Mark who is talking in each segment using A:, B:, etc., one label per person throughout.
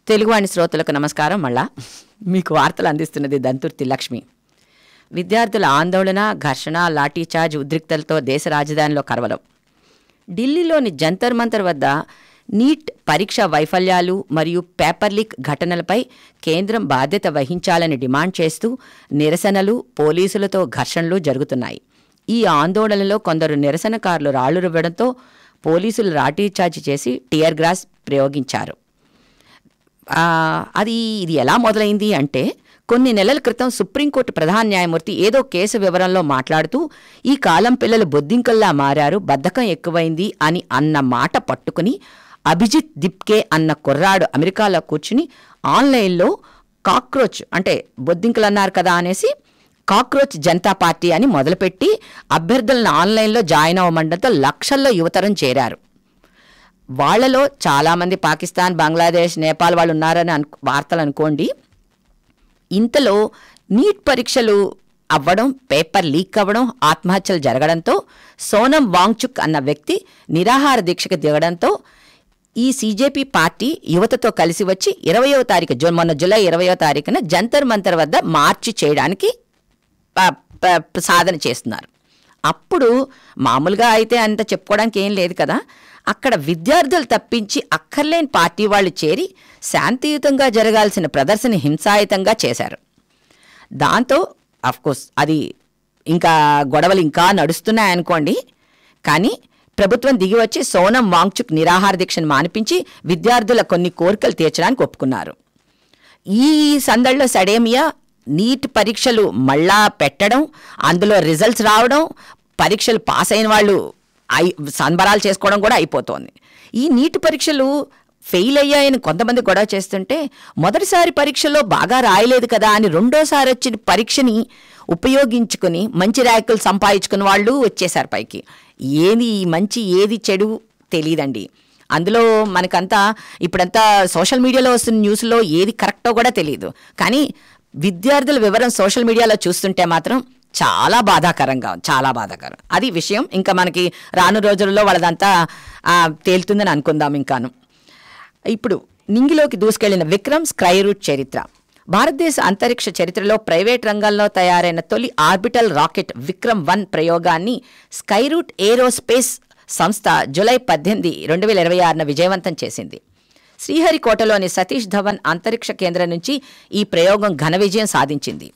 A: తెలుగువాణి శ్రోతలకు నమస్కారం మళ్ళా మీకు వార్తలు అందిస్తున్నది దంతుర్తి లక్ష్మి విద్యార్థుల ఆందోళన ఘర్షణ లాఠీచార్జ్ ఉద్రిక్తలతో దేశ రాజధానిలో కరవలం ఢిల్లీలోని జంతర్ మంతర్ వద్ద నీట్ పరీక్ష వైఫల్యాలు మరియు పేపర్ లీక్ ఘటనలపై కేంద్రం బాధ్యత వహించాలని డిమాండ్ చేస్తూ నిరసనలు పోలీసులతో ఘర్షణలు జరుగుతున్నాయి ఈ ఆందోళనలో కొందరు నిరసనకారులు రాళ్లు రువ్వడంతో పోలీసులు లాఠీచార్జ్ చేసి టియర్ గ్రాస్ ప్రయోగించారు ఆ, అది ఇది ఎలా మొదలైంది అంటే కొన్ని నెలల క్రితం సుప్రీంకోర్టు ప్రధాన న్యాయమూర్తి ఏదో కేసు వివరంలో మాట్లాడుతూ ఈ కాలం పిల్లలు బొద్దింకల్లా మారారు బద్ధకం ఎక్కువైంది అని అన్న మాట పట్టుకుని అభిజిత్ దిప్కే అన్న కుర్రాడు అమెరికాలో కూర్చుని ఆన్లైన్లో కాక్రోచ్ అంటే బొద్దింకలు అన్నారు కదా అనేసి కాక్రోచ్ జనతా పార్టీ అని మొదలుపెట్టి అభ్యర్థులను ఆన్లైన్లో జాయిన్ అవ్వమండంతో లక్షల్లో యువతరం చేరారు వాళ్ళలో చాలామంది పాకిస్తాన్ బంగ్లాదేశ్ నేపాల్ వాళ్ళు ఉన్నారని అను వార్తలు అనుకోండి ఇంతలో నీట్ పరీక్షలు అవ్వడం పేపర్ లీక్ అవ్వడం ఆత్మహత్యలు జరగడంతో సోనం వాంగ్చుక్ అన్న వ్యక్తి నిరాహార దీక్షకు దిగడంతో ఈ సీజేపీ పార్టీ యువతతో కలిసి వచ్చి ఇరవయో తారీఖు జూ మొన్న జూలై ఇరవయో తారీఖున జంతర్ మంతర్ వద్ద మార్చి చేయడానికి ప- ప- సాధన చేస్తున్నారు అప్పుడు మామూలుగా అయితే అంత చెప్పుకోవడానికి ఏం లేదు కదా అక్కడ విద్యార్థులు తప్పించి అక్కర్లేని పార్టీ వాళ్ళు చేరి శాంతియుతంగా జరగాల్సిన ప్రదర్శన హింసాయుతంగా చేశారు దాంతో కోర్స్ అది ఇంకా గొడవలు ఇంకా నడుస్తున్నాయనుకోండి కానీ ప్రభుత్వం దిగి వచ్చి సోనం వాంగ్చుక్ నిరాహార దీక్షను మానిపించి విద్యార్థుల కొన్ని కోరికలు తీర్చడానికి ఒప్పుకున్నారు ఈ సందడిలో సడేమియా నీట్ పరీక్షలు మళ్ళా పెట్టడం అందులో రిజల్ట్స్ రావడం పరీక్షలు పాస్ అయిన వాళ్ళు అయి సంబరాలు చేసుకోవడం కూడా అయిపోతోంది ఈ నీట్ పరీక్షలు ఫెయిల్ అయ్యాయని కొంతమంది గొడవ చేస్తుంటే మొదటిసారి పరీక్షలో బాగా రాయలేదు కదా అని రెండోసారి వచ్చిన పరీక్షని ఉపయోగించుకుని మంచి ర్యాంకులు సంపాదించుకున్న వాళ్ళు వచ్చేసారు పైకి ఏది మంచి ఏది చెడు తెలియదండి అందులో మనకంతా ఇప్పుడంతా సోషల్ మీడియాలో వస్తున్న న్యూస్లో ఏది కరెక్టో కూడా తెలియదు కానీ విద్యార్థుల వివరం సోషల్ మీడియాలో చూస్తుంటే మాత్రం చాలా బాధాకరంగా ఉంది చాలా బాధాకరం అది విషయం ఇంకా మనకి రాను రోజుల్లో వాళ్ళదంతా ఆ, తేలుతుందని అనుకుందాం ఇంకాను ఇప్పుడు నింగిలోకి దూసుకెళ్లిన విక్రమ్ స్కై రూట్ చరిత్ర భారతదేశ అంతరిక్ష చరిత్రలో ప్రైవేట్ రంగంలో తయారైన తొలి ఆర్బిటల్ రాకెట్ విక్రమ్ వన్ ప్రయోగాన్ని స్కై రూట్ ఏరోస్పేస్ సంస్థ జూలై పద్దెనిమిది రెండు వేల ఇరవై ఆరున విజయవంతం చేసింది శ్రీహరికోటలోని సతీష్ ధవన్ అంతరిక్ష కేంద్రం నుంచి ఈ ప్రయోగం ఘన విజయం సాధించింది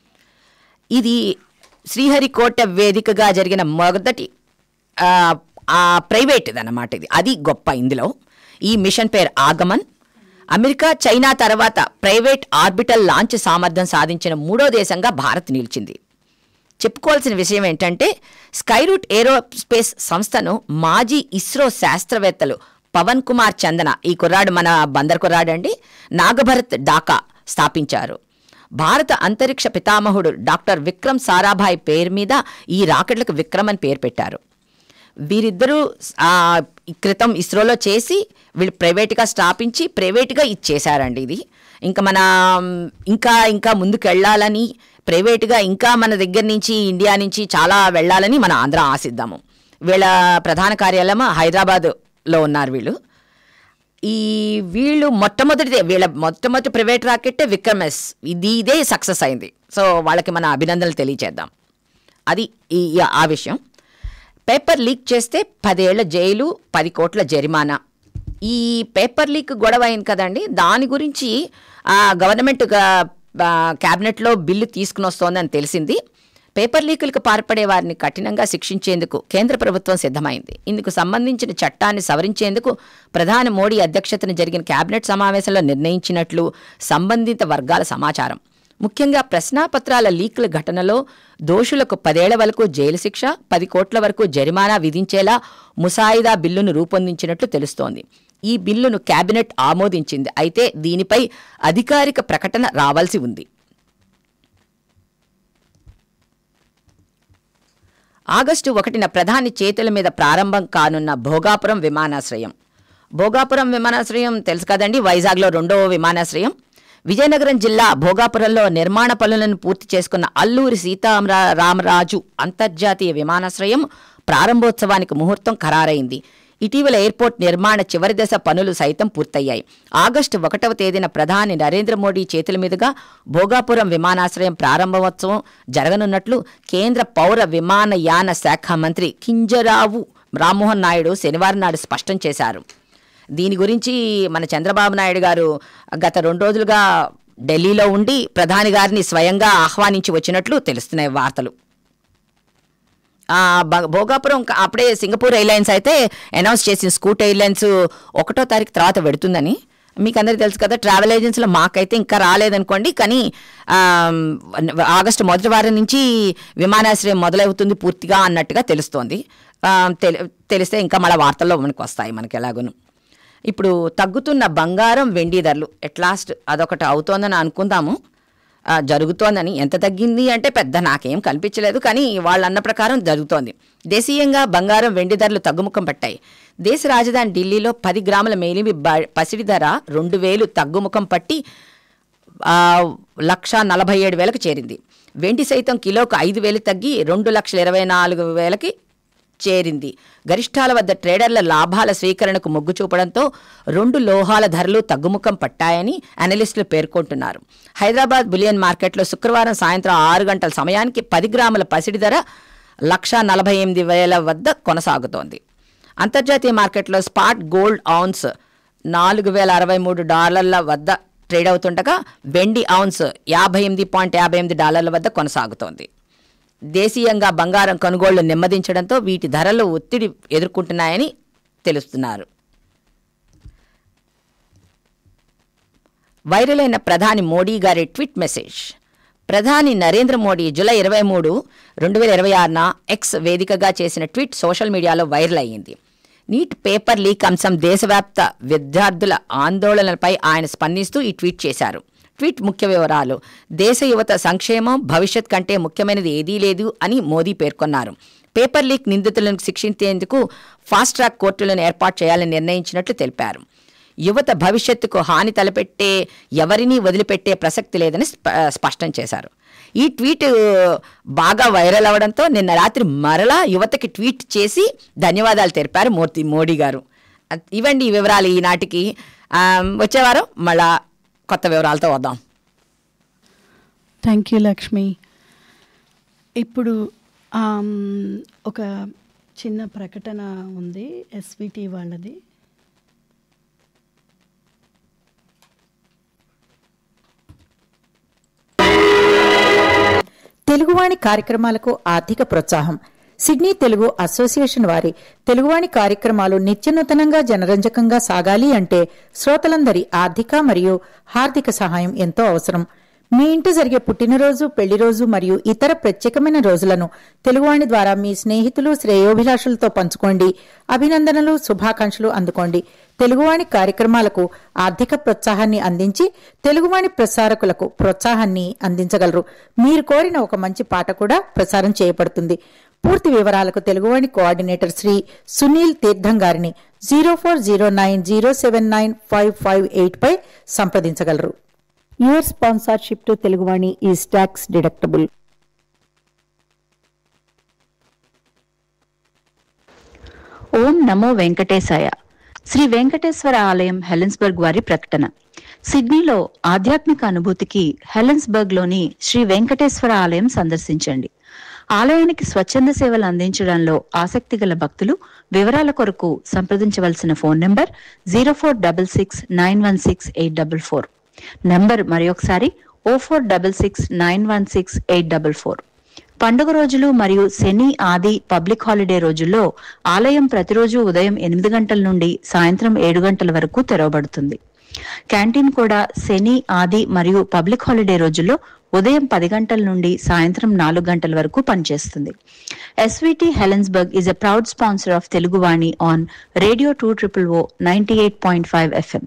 A: ఇది శ్రీహరికోట వేదికగా జరిగిన మొదటి ఆ, ఆ ప్రైవేట్ది అన్నమాట ఇది అది గొప్ప ఇందులో ఈ మిషన్ పేరు ఆగమన్ అమెరికా చైనా తర్వాత ప్రైవేట్ ఆర్బిటల్ లాంచ్ సామర్థ్యం సాధించిన మూడో దేశంగా భారత్ నిలిచింది చెప్పుకోవాల్సిన విషయం ఏంటంటే స్కైరూట్ ఏరోస్పేస్ సంస్థను మాజీ ఇస్రో శాస్త్రవేత్తలు పవన్ కుమార్ చందన ఈ కుర్రాడు మన బందర్ కుర్రాడు అండి నాగభరత్ డాకా స్థాపించారు భారత అంతరిక్ష పితామహుడు డాక్టర్ విక్రమ్ సారాభాయ్ పేరు మీద ఈ రాకెట్లకు విక్రమ్ అని పేరు పెట్టారు వీరిద్దరూ ఆ, ఈ క్రితం ఇస్రోలో చేసి వీళ్ళు ప్రైవేట్గా స్థాపించి ప్రైవేట్గా ఇది చేశారండి ఇది ఇంకా మన మ్, ఇంకా ఇంకా ముందుకు వెళ్ళాలని ప్రైవేట్గా ఇంకా మన దగ్గర నుంచి ఇండియా నుంచి చాలా వెళ్ళాలని మన ఆంధ్ర ఆశిద్దాము వీళ్ళ ప్రధాన కార్యాలయం హైదరాబాద్లో ఉన్నారు వీళ్ళు ఈ వీళ్ళు మొట్టమొదటిదే వీళ్ళ మొట్టమొదటి ప్రైవేట్ రాకెట్ విక్రమ్ ఎస్ ఇది ఇదే సక్సెస్ అయింది సో వాళ్ళకి మన అభినందనలు తెలియచేద్దాం అది ఈ ఈ- ఆ విషయం పేపర్ లీక్ చేస్తే పదేళ్ల జైలు పది కోట్ల జరిమానా ఈ పేపర్ లీక్ గొడవ అయింది కదండి దాని గురించి ఆ గవర్నమెంట్ గా- ఆ, క్యాబినెట్లో బిల్లు తీసుకుని వస్తోందని తెలిసింది పేపర్ లీకులకు పాల్పడే వారిని కఠినంగా శిక్షించేందుకు కేంద్ర ప్రభుత్వం సిద్ధమైంది ఇందుకు సంబంధించిన చట్టాన్ని సవరించేందుకు ప్రధాని మోడీ అధ్యక్షతన జరిగిన కేబినెట్ సమావేశంలో నిర్ణయించినట్లు సంబంధిత వర్గాల సమాచారం ముఖ్యంగా ప్రశ్నాపత్రాల లీకుల ఘటనలో దోషులకు పదేళ్ల వరకు జైలు శిక్ష పది కోట్ల వరకు జరిమానా విధించేలా ముసాయిదా బిల్లును రూపొందించినట్లు తెలుస్తోంది ఈ బిల్లును కేబినెట్ ఆమోదించింది అయితే దీనిపై అధికారిక ప్రకటన రావాల్సి ఉంది ఆగస్టు ఒకటిన ప్రధాని చేతుల మీద ప్రారంభం కానున్న భోగాపురం విమానాశ్రయం భోగాపురం విమానాశ్రయం తెలుసు కదండి వైజాగ్లో రెండో విమానాశ్రయం విజయనగరం జిల్లా భోగాపురంలో నిర్మాణ పనులను పూర్తి చేసుకున్న అల్లూరి సీతారామరాజు అంతర్జాతీయ విమానాశ్రయం ప్రారంభోత్సవానికి ముహూర్తం ఖరారైంది ఇటీవల ఎయిర్పోర్ట్ నిర్మాణ చివరి దశ పనులు సైతం పూర్తయ్యాయి ఆగస్టు ఒకటవ తేదీన ప్రధాని నరేంద్ర మోడీ చేతుల మీదుగా భోగాపురం విమానాశ్రయం ప్రారంభోత్సవం జరగనున్నట్లు కేంద్ర పౌర విమానయాన శాఖ మంత్రి కింజరావు రామ్మోహన్ నాయుడు శనివారం నాడు స్పష్టం చేశారు దీని గురించి మన చంద్రబాబు నాయుడు గారు గత రెండు రోజులుగా ఢిల్లీలో ఉండి ప్రధాని గారిని స్వయంగా ఆహ్వానించి వచ్చినట్లు తెలుస్తున్నాయి వార్తలు ఆ, బ- భోగాపురం క- అప్పుడే సింగపూర్ ఎయిర్లైన్స్ అయితే అనౌన్స్ చేసిన స్కూట్ ఎయిర్లైన్స్ ఒకటో తారీఖు తర్వాత పెడుతుందని మీకు అందరికీ తెలుసు కదా ట్రావెల్ ఏజెన్సీలో మాకైతే ఇంకా రాలేదనుకోండి కానీ ఆ, ఆగస్టు మొదటి వారం నుంచి విమానాశ్రయం మొదలవుతుంది పూర్తిగా అన్నట్టుగా తెలుస్తోంది ఆ, తెలి- తెలిస్తే ఇంకా మళ్ళీ వార్తల్లో మనకు వస్తాయి మనకి ఎలాగోను ఇప్పుడు తగ్గుతున్న బంగారం వెండి ధరలు ఎట్ లాస్ట్ అదొకటి అవుతోందని అనుకుందాము ఆ, జరుగుతోందని ఎంత తగ్గింది అంటే పెద్ద నాకేం కనిపించలేదు కానీ వాళ్ళు అన్న ప్రకారం జరుగుతోంది దేశీయంగా బంగారం వెండి ధరలు తగ్గుముఖం పట్టాయి దేశ రాజధాని ఢిల్లీలో పది గ్రాముల మేలిమి బ- పసిడి ధర రెండు వేలు తగ్గుముఖం పట్టి ఆ, లక్ష నలభై ఏడు వేలకు చేరింది వెండి సైతం కిలోకు ఐదు వేలు తగ్గి రెండు లక్షల ఇరవై నాలుగు వేలకి చేరింది గరిష్టాల వద్ద ట్రేడర్ల లాభాల స్వీకరణకు మొగ్గు చూపడంతో రెండు లోహాల ధరలు తగ్గుముఖం పట్టాయని అనలిస్టులు పేర్కొంటున్నారు హైదరాబాద్ బులియన్ మార్కెట్లో శుక్రవారం సాయంత్రం ఆరు గంటల సమయానికి పది గ్రాముల పసిడి ధర లక్ష నలభై ఎనిమిది వేల వద్ద కొనసాగుతోంది అంతర్జాతీయ మార్కెట్లో స్పాట్ గోల్డ్ ఔన్స్ నాలుగు వేల అరవై మూడు డాలర్ల వద్ద ట్రేడ్ అవుతుండగా వెండి ఔన్స్ యాభై ఎనిమిది పాయింట్ యాభై ఎనిమిది డాలర్ల వద్ద కొనసాగుతోంది దేశీయంగా బంగారం కొనుగోళ్లు నెమ్మదించడంతో వీటి ధరలు ఒత్తిడి ఎదుర్కొంటున్నాయని తెలుస్తున్నారు వైరల్ అయిన ప్రధాని మోడీ గారి ట్వీట్ మెసేజ్ ప్రధాని నరేంద్ర మోడీ జూలై ఇరవై మూడు రెండు వేల ఇరవై ఆరున ఎక్స్ వేదికగా చేసిన ట్వీట్ సోషల్ మీడియాలో వైరల్ అయ్యింది నీట్ పేపర్ లీక్ అంశం దేశవ్యాప్త విద్యార్థుల ఆందోళనలపై ఆయన స్పందిస్తూ ఈ ట్వీట్ చేశారు ట్వీట్ ముఖ్య వివరాలు దేశ యువత సంక్షేమం భవిష్యత్ కంటే ముఖ్యమైనది ఏదీ లేదు అని మోదీ పేర్కొన్నారు పేపర్ లీక్ నిందితులను శిక్షించేందుకు ఫాస్ట్ ట్రాక్ కోర్టులను ఏర్పాటు చేయాలని నిర్ణయించినట్లు తెలిపారు యువత భవిష్యత్తుకు హాని తలపెట్టే ఎవరినీ వదిలిపెట్టే ప్రసక్తి లేదని స్ప- స్పష్టం చేశారు ఈ ట్వీట్ బాగా వైరల్ అవడంతో నిన్న రాత్రి మరలా యువతకి ట్వీట్ చేసి ధన్యవాదాలు తెలిపారు మూర్తి మోడీ గారు అ- ఇవండి ఈ వివరాలు ఈనాటికి ఆ, వచ్చే వారం మళ్ళా కొత్త వివరాలతో వద్దాం
B: థ్యాంక్ యూ లక్ష్మి ఇప్పుడు ఆమ్, ఒక చిన్న ప్రకటన ఉంది ఎస్విటి వాళ్ళది
C: తెలుగువాణి కార్యక్రమాలకు ఆర్థిక ప్రోత్సాహం సిడ్నీ తెలుగు అసోసియేషన్ వారి తెలుగువాణి కార్యక్రమాలు నిత్యనూతనంగా జనరంజకంగా సాగాలి అంటే శ్రోతలందరి ఆర్థిక మరియు హార్దిక సహాయం ఎంతో అవసరం మీ ఇంటి జరిగే పుట్టినరోజు పెళ్లిరోజు మరియు ఇతర ప్రత్యేకమైన రోజులను తెలుగువాణి ద్వారా మీ స్నేహితులు శ్రేయోభిలాషులతో పంచుకోండి అభినందనలు శుభాకాంక్షలు అందుకోండి తెలుగువాణి కార్యక్రమాలకు ఆర్థిక ప్రోత్సాహాన్ని అందించి తెలుగువాణి ప్రసారకులకు ప్రోత్సాహాన్ని అందించగలరు మీరు కోరిన ఒక మంచి పాట కూడా ప్రసారం చేయబడుతుంది పూర్తి వివరాలకు తెలుగువాణి కోఆర్డినేటర్ శ్రీ సునీల్ తీర్థం గారిని zero four zero nine zero seven nine five five eight పై సంప్రదించగలరు your sponsorship to Teluguvani is tax deductible
D: Om Namo Venkatesaya Shri Venkateswara ఆలయం హెలెన్స్బర్గ్ వారి ప్రకటన సిడ్నీలో ఆధ్యాత్మిక అనుభూతికి హెలెన్స్బర్గ్ లోని శ్రీ వెంకటేశ్వర ఆలయం సందర్శించండి ఆలయానికి స్వచ్ఛంద సేవలు అందించడంలో ఆసక్తి గల భక్తులు వివరాల కొరకు సంప్రదించవలసిన phone number zero four double six nine one six eight double four number మరొకసారి O four double six nine one six eight double four పండుగ రోజులు మరియు శని ఆది పబ్లిక్ హాలిడే రోజుల్లో ఆలయం ప్రతిరోజు ఉదయం ఎనిమిది గంటల నుండి సాయంత్రం ఏడు గంటల వరకు తెరవబడుతుంది క్యాంటీన్ కూడా శని ఆది మరియు పబ్లిక్ హాలిడే రోజుల్లో ఉదయం పది గంటల నుండి సాయంత్రం నాలుగు గంటల వరకు పనిచేస్తుంది SVT Helensburgh is a proud sponsor of Teluguvani on radio two triple O ninety eight point five FM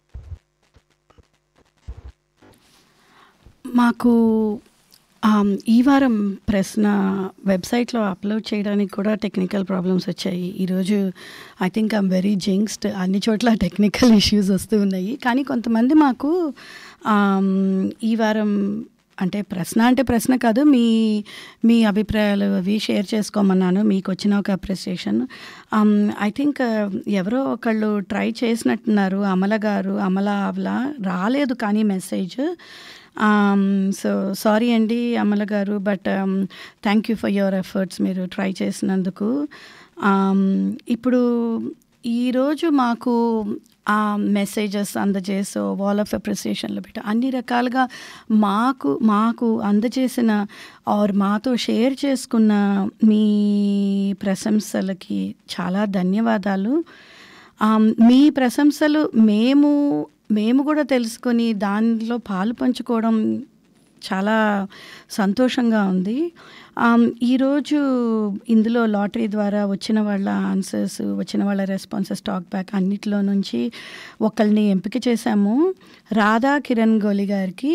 B: మాకు ఆమ్, ఈ వారం ప్రశ్న వెబ్సైట్లో అప్లోడ్ చేయడానికి కూడా టెక్నికల్ ప్రాబ్లమ్స్ వచ్చాయి ఈరోజు I think I'm very jinxed అన్ని చోట్ల టెక్నికల్ ఇష్యూస్ వస్తూ ఉన్నాయి కానీ కొంతమంది మాకు ఆమ్, ఈ వారం అంటే ప్రశ్న అంటే ప్రశ్న కాదు మీ మీ అభిప్రాయాలు అవి షేర్ చేసుకోమన్నాను మీకు వచ్చిన ఒక అప్రిసియేషన్ ఐ థింక్ ఎవరో ఒకళ్ళు ట్రై చేసినట్టున్నారు అమల గారు అమల ఆవ్లా రాలేదు కానీ మెసేజ్ సో సారీ అండి Amala garu but thank you for your efforts మీరు ట్రై చేసినందుకు Um, ఇప్పుడు ఈరోజు మాకు ఆ మెసేజెస్ అందజేసో వాల్ ఆఫ్ అప్రిసియేషన్లో పెట్టి అన్ని రకాలుగా మాకు మాకు అందజేసిన ఆర్ మాతో షేర్ చేసుకున్న మీ ప్రశంసలకి చాలా ధన్యవాదాలు ఆమ్, మీ ప్రశంసలు మేము మేము కూడా తెలుసుకొని దానిలో పాలు పంచుకోవడం చాలా సంతోషంగా ఉంది ఆమ్, ఈరోజు ఇందులో లాటరీ ద్వారా వచ్చిన వాళ్ళ ఆన్సర్స్ వచ్చిన వాళ్ళ రెస్పాన్సెస్ టాక్ బ్యాక్ అన్నిటిలో నుంచి ఒకళ్ళని ఎంపిక చేశాము రాధా కిరణ్ గోలి గారికి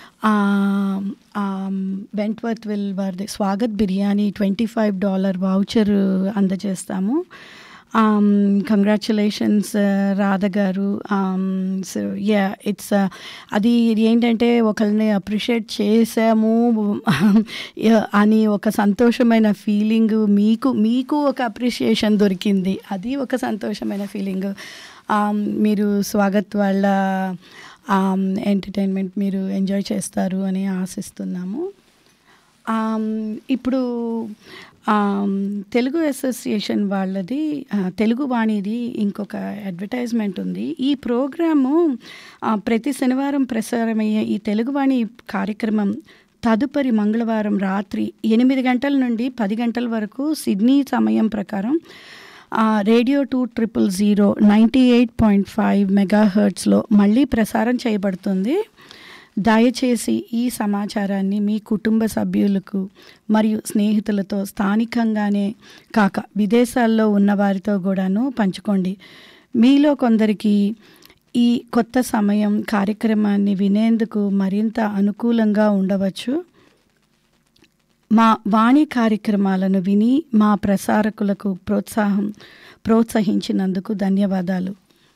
B: బెంట్వర్త్ విల్ వారి Swagath biryani twenty five dollar voucher అందజేస్తాము congratulations Radha garu so yeah it's అది ఏంటంటే ఒకరిని అప్రిషియేట్ చేసాము yeah, అని ఒక సంతోషమైన ఫీలింగ్ మీకు మీకు ఒక అప్రిషియేషన్ దొరికింది అది ఒక సంతోషమైన ఫీలింగ్ మీరు స్వాగత్ వాళ్ళ ఎంటర్టైన్మెంట్ మీరు ఎంజాయ్ చేస్తారు అని ఆశిస్తున్నాము ఆమ్, ఇప్పుడు ఆమ్, తెలుగు అసోసియేషన్ వాళ్ళది ఆ, తెలుగు వాణిది ఇంకొక అడ్వర్టైజ్మెంట్ ఉంది ఈ ప్రోగ్రాము ఆ, ప్రతి శనివారం ప్రసారమయ్యే ఈ తెలుగువాణి కార్యక్రమం తదుపరి మంగళవారం రాత్రి ఎనిమిది గంటల నుండి పది గంటల వరకు సిడ్నీ సమయం ప్రకారం ఆ, radio two triple zero ninety eight point five mega హర్ట్స్లో మళ్ళీ ప్రసారం చేయబడుతుంది దయచేసి ఈ సమాచారాన్ని మీ కుటుంబ సభ్యులకు మరియు స్నేహితులతో స్థానికంగానే కాక విదేశాల్లో ఉన్న వారితో కూడాను పంచుకోండి మీలో కొందరికి ఈ కొత్త సమయం కార్యక్రమాన్ని వినేందుకు మరింత అనుకూలంగా ఉండవచ్చు మా వాణి కార్యక్రమాలను విని మా ప్రసారకులకు ప్రోత్సాహం ప్రోత్సహించినందుకు ధన్యవాదాలు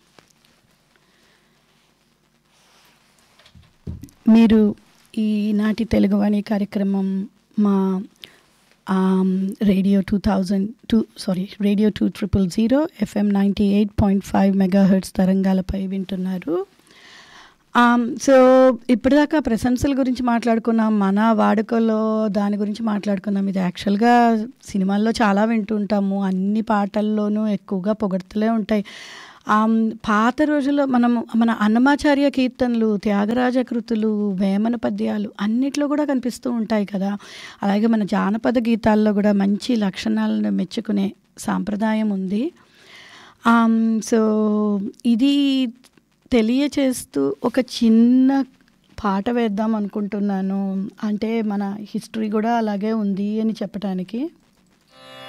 B: మీరు ఈనాటి తెలుగువాణి కార్యక్రమం మా um, radio two thousand two sorry radio two triple zero FM ninety eight point five mega hertz తరంగాలపై వింటున్నారు ఆమ్, సో ఇప్పటిదాకా ప్రశంసల గురించి మాట్లాడుకున్నాం మన వాడుకలో దాని గురించి మాట్లాడుకున్నాం ఇది యాక్చువల్గా సినిమాల్లో చాలా వింటుంటాము అన్ని పాటల్లోనూ ఎక్కువగా పొగడ్తలే ఉంటాయి ఆమ్, పాత రోజుల్లో మనం మన అన్నమాచార్య కీర్తనలు త్యాగరాజ కృతులు వేమన పద్యాలు అన్నిట్లో కూడా కనిపిస్తూ ఉంటాయి కదా అలాగే మన జానపద గీతాల్లో కూడా మంచి లక్షణాలను మెచ్చుకునే సాంప్రదాయం ఉంది ఆమ్, సో ఇది తెలియచేస్తూ ఒక చిన్న పాట వేద్దాం అనుకుంటున్నాను అంటే మన హిస్టరీ కూడా అలాగే ఉంది అని చెప్పడానికి